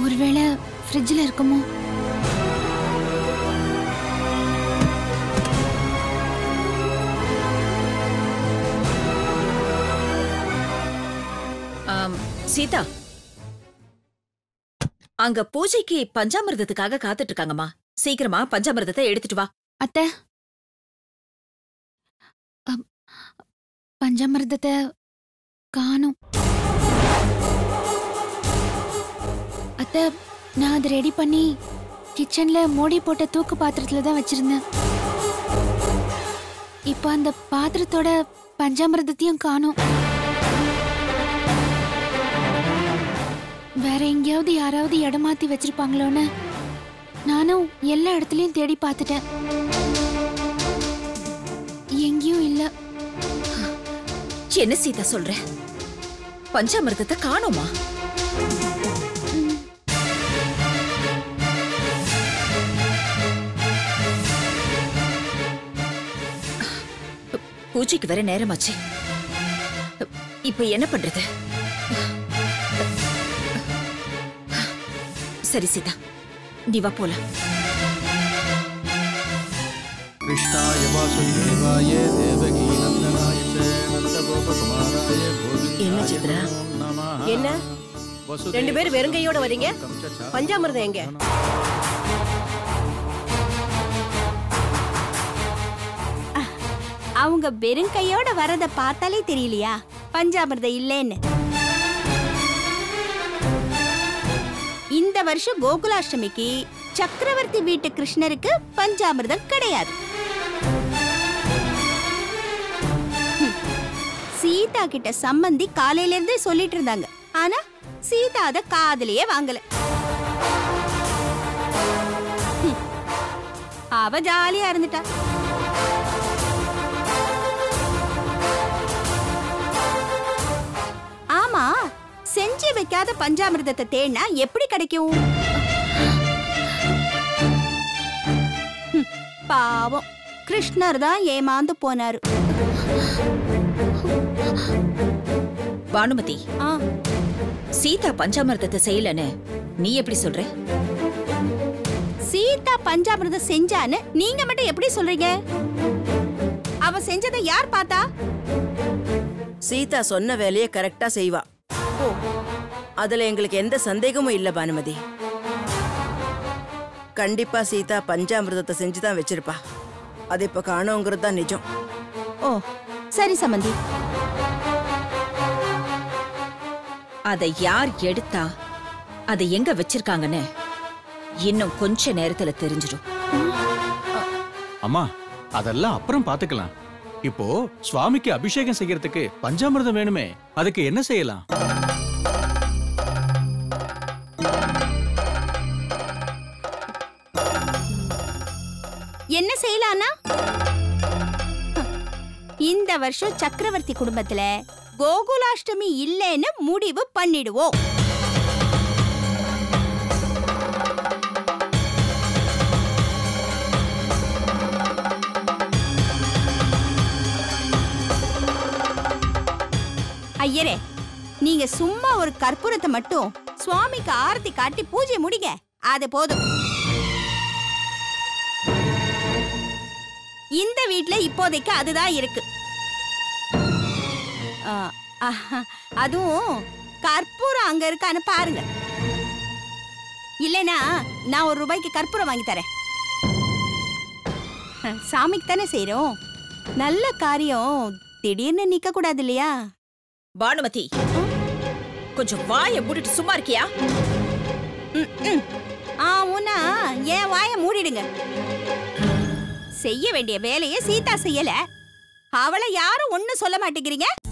ஒருவேளை ஃப்ரிட்ஜில் இருக்குமோ ஆம், சீதா அங்க பூஜைக்கு பஞ்சாமிர்தத்துக்காக காத்துட்டு இருக்காங்கம்மா சீக்கிரமா பஞ்சாமிர்தத்தை எடுத்துட்டு வா அத்தை அம், பஞ்சாமிர்தத்தை காணும் அத்தை நான் அதை ரெடி பண்ணி கிச்சன்ல மூடி போட்ட தூக்கு பாத்திரத்துல தான் வச்சிருந்தேன் இப்போ அந்த பாத்திரத்தோட பஞ்சாமிர்தத்தையும் காணும் வேற எங்கேயாவது யாராவது இடமாத்தி வச்சிருப்பாங்களோன்னு நானும் எல்லா இடத்துலயும் தேடி பார்த்துட்டேன் எங்கேயும் இல்ல என்ன சீதா சொல்ற பஞ்சாமிர்தத்தை காணோமா பூஜைக்கு வேற நேரமாச்சு இப்ப என்ன பண்றது சரி சீதா நீ வா போலாம் कृष्णाय वासुदेवाय देवकी नन्दनाय च नन्दगोपकुमाराय என்ன சித்ரா? என்ன? ரெண்டு பேரும் வெறுங்கையோட வரீங்க பஞ்சாமிர்தம் எங்க அவங்க வெறும் கையோட வரத பார்த்தாலே தெரியலையா பஞ்சாமிர்தம் இல்லைன்னு இந்த வருஷம் கோகுலாஷ்டமிக்கு சக்கரவர்த்தி வீட்டு கிருஷ்ணருக்கு பஞ்சாமிர்தம் கிடையாது ஹம். சீதா கிட்ட சம்மந்தி காலையில இருந்தே சொல்லிட்டு இருந்தாங்க ஆனா சீதா அத காதுலயே வாங்கல ஹம். அவ ஜாலியா இருந்துட்டா ஆமா செஞ்சு வைக்காத பஞ்சாமிர்தத்தை தேடினா எப்படி கிடைக்கும் ஹம், பாவம் கிருஷ்ணர் தான் ஏமாந்து போனாரு பானுமதி ஆ, சீதா பஞ்சாமிர்தத்தை செய்யலன்னு நீ எப்படி சொல்ற சீதா பஞ்சாமிர்தம் செஞ்சான்னு நீங்க மட்டும் எப்படி சொல்றீங்க அவ செஞ்சதை யார் பார்த்தா சீதா சொன்ன வேலையை கரெக்டா செய்வா ஓ அதுல எங்களுக்கு எந்த சந்தேகமும் இல்ல பானுமதி கண்டிப்பா சீதா பஞ்சாமிர்தத்தை செஞ்சு தான் வச்சிருப்பா அது இப்ப காணோங்கிறது தான் நிஜம் ஓ சரி சமந்தி அதை யார் எடுத்தா அதை எங்க வச்சிருக்காங்கன்னு இன்னும் கொஞ்ச நேரத்துல தெரிஞ்சிடும் அம்மா அதெல்லாம் அப்புறம் பாத்துக்கலாம் இப்போ சுவாமிக்கு அபிஷேகம் செய்யறதுக்கு பஞ்சாமிர்தம் வேணுமே அதுக்கு என்ன செய்யலாம் என்ன செய்யலாம்னா இந்த வருஷம் சக்கரவர்த்தி குடும்பத்துல கோகுலாஷ்டமி இல்லைன்னு முடிவு பண்ணிடுவோம் ஐயரே நீங்க சும்மா ஒரு கற்பூரத்தை மட்டும் சுவாமிக்கு ஆரத்தி காட்டி பூஜை முடிங்க அது போதும் இந்த வீட்ல இப்போதைக்கு அதுதான் இருக்கு ஆ, ஆஹா, அதுவும் கற்பூரம் அங்க இருக்கான்னு பாருங்க இல்லைனா நான் ஒரு ரூபாய்க்கு கற்பூரம் வாங்கி தரேன் சாமிக்கு தானே செய்றோம் நல்ல காரியம் திடீர்னு நிக்க கூடாது இல்லையா பானுமதி கொஞ்சம் வாயை மூடிட்டு சும்மா இருக்கியா ம், ம். ஆ உன்னா என் வாய மூடிடுங்க செய்ய வேண்டிய வேலையை சீதா செய்யல அவளை யாரும் ஒண்ணும் சொல்ல மாட்டேங்கிறீங்க